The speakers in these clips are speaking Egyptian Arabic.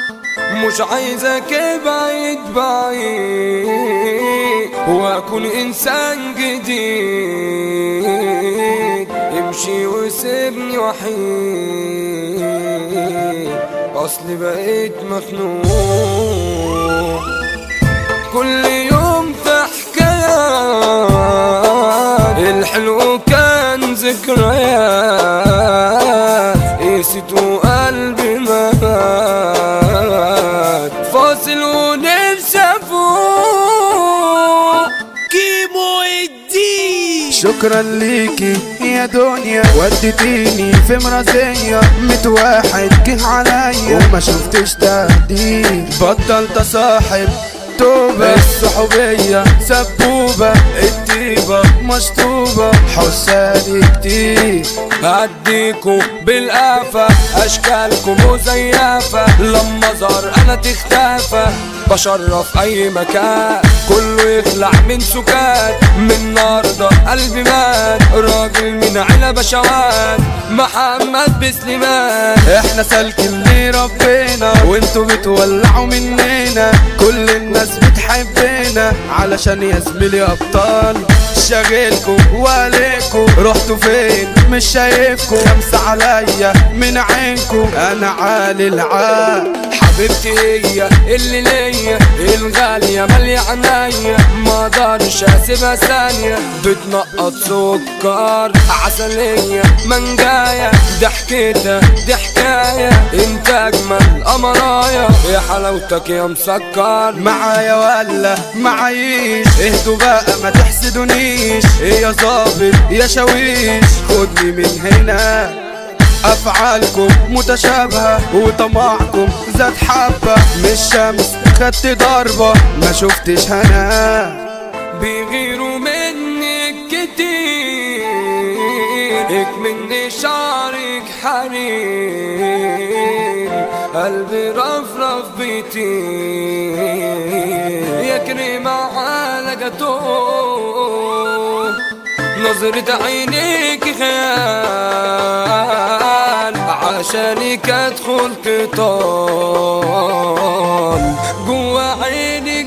مش عايزك بعيد بعيد واكون انسان جديد امشي وسيبني وحيد اصلي بقيت مخنوق كل يوم في حكايات الحلو كان ذكريات قست وقلبي مات فاصل ونفسي افوق كيمو الدين شكرا ليكي يا دنيا وديتيني في مراسية ميت واحد جه عليا وما شفتش تهديد بطلت اصاحب توبة الصحوبية سبوبة الطيبة مشطوبة حسادي كتير هديكوا بالقافة اشكالكم مزيفة لما ظهر انا تختفى بشرف اي مكان كله يخلع من سكات من النهارده قلبي مات راجل من علب شوات محمد بسليمان احنا سالكين لربنا وانتوا بتولعوا مننا كل الناس بتحبنا علشان يا زميلي ابطال شاغلكوا وعليكوا رحتوا فين مش شايفكوا خمسة عليا من عينكوا انا عالي العال حبيبتي هي اللي ليا الغالية مالية عنايا ما اقدرش اسيبها ثانية بتنقط سكر عسلية منجاية ضحكتها دي حكاية انت اجمل قمرايا يا حلاوتك يا مسكر معايا ولا معايش اهدوا بقى ما تحسدونيش إيه يا ظابط يا شاويش خدني من هنا افعالكم متشابهة وطمعكم زاد حبة مش شمس خدت ضربة ما شفتش هنا بيغيروا منك كتير اكملني شعرك حنين قلبي رفرف بيطير يا كريمة على جاتوه نظرة عينيك خيال عشانك ادخل قطار جوا عينك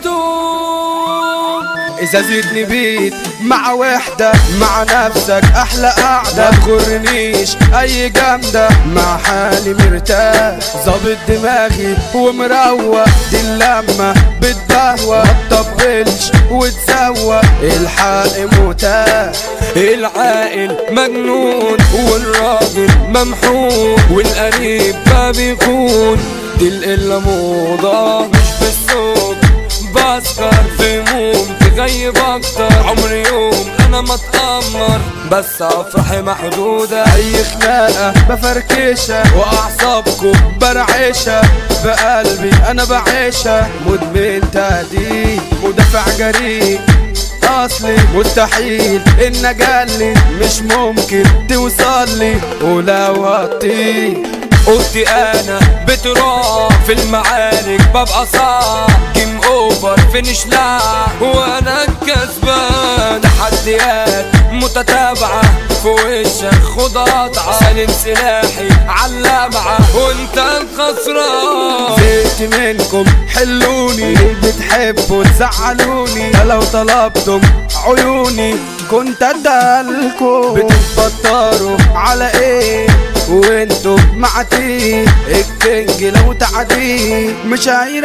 بدوم اذا زدني بيت مع وحدة مع نفسك احلى قعدة ما تغرنيش اي جامدة مع حالي مرتاح ظابط دماغي ومروق دي اللمة بتبهوى ما تطبلش وتسوى الحق متاح العاقل مجنون والراجل ممحون والقريب ما بيخون دي القلة موضة مش بالسوق بسكر في هموم تغيب اكتر عمري يوم انا ما اتأمر بس افرحي محدودة اي خناقة بفركشها واعصابكم برعشها بقلبي انا بعيشها مدمن تهديد مدافع جريء اصلي مستحيل ان اجلي مش ممكن توصل لي ولو هطير قلت انا بتروح في المعارك ببقى صعب جيم اوفر فينش لا وانا الكسبان تحديات متتابعة في وشك خد قطعة سالم سلاحي علامعة وانت الخسران زهقت منكم حلوني ليه بتحبوا تزعلوني لو طلبتم عيوني كنت ادالكم بتتبطروا على ايه وانتم معتيه الكينج لو تعديه مش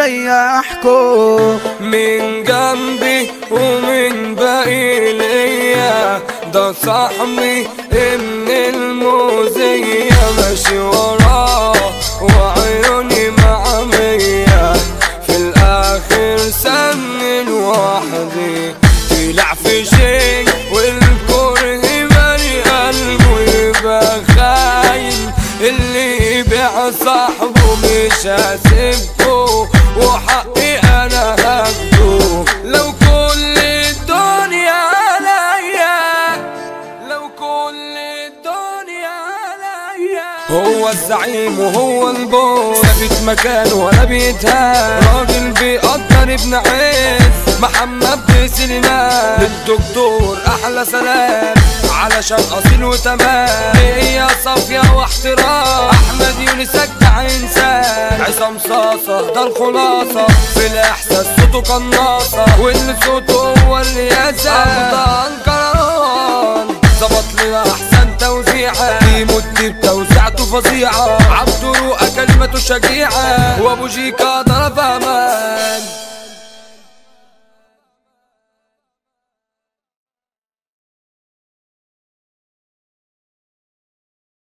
هيريحكم من جنبي ومن باقي ليا ده صاحبي ابن الموزية ماشي وراه وعيوني معمية في الاخر سن لوحدي طلع في شيء والكره مالي قلبه يبقى خاين اللي يبيع صاحبه مش هسيبه وحقي انا هاخده لو كل الدنيا عليا لو كل الدنيا عليا هو الزعيم وهو البوس ثابت مكانه ولا بيتهان راجل بيقدر ابن عز محمد بسليمان للدكتور احلى سلام علشان اصيل وتمام هي صافية واحترام احمد يونس اجدع انسان عصام مصاصة ده الخلاصة في الإحساس صوته قناصة واللي صوته هو الرياسة أفضل كران ظبط لنا أحسن توزيعة تيمو الديب توزيعته فظيعة عبد رؤى كلمته شجيعة وأبو جيكا ضرب أمان